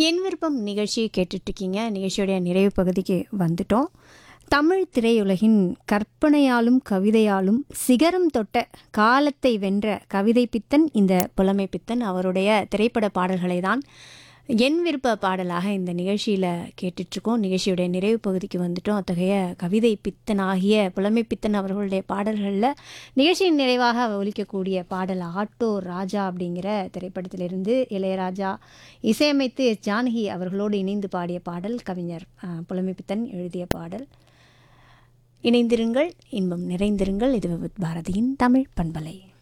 என் விருப்பம் நிகழ்ச்சியை கேட்டுட்ருக்கீங்க நிகழ்ச்சியோடைய நிறைவு பகுதிக்கு வந்துட்டோம் தமிழ் திரையுலகின் கற்பனையாலும் கவிதையாலும் சிகரம் தொட்ட காலத்தை வென்ற கவிதை பித்தன் இந்த புலமை பித்தன் அவருடைய திரைப்பட பாடல்களை தான் என் விருப்ப பாடலாக இந்த நிகழ்ச்சியில் கேட்டுட்ருக்கோம் நிகழ்ச்சியுடைய நிறைவு பகுதிக்கு வந்துட்டோம் அத்தகைய கவிதை பித்தன் ஆகிய புலமை பித்தன் அவர்களுடைய பாடல்களில் நிகழ்ச்சியின் நிறைவாக ஒலிக்கக்கூடிய பாடல் ஆட்டோ ராஜா அப்படிங்கிற திரைப்படத்திலிருந்து இளையராஜா இசையமைத்து எஸ் ஜானகி அவர்களோடு இணைந்து பாடிய பாடல் கவிஞர் அஹ், புலமை பித்தன் எழுதிய பாடல் இணைந்திருங்கள் இன்பம் நிறைந்திருங்கள் இது விவித் பாரதியின் தமிழ் பண்பலை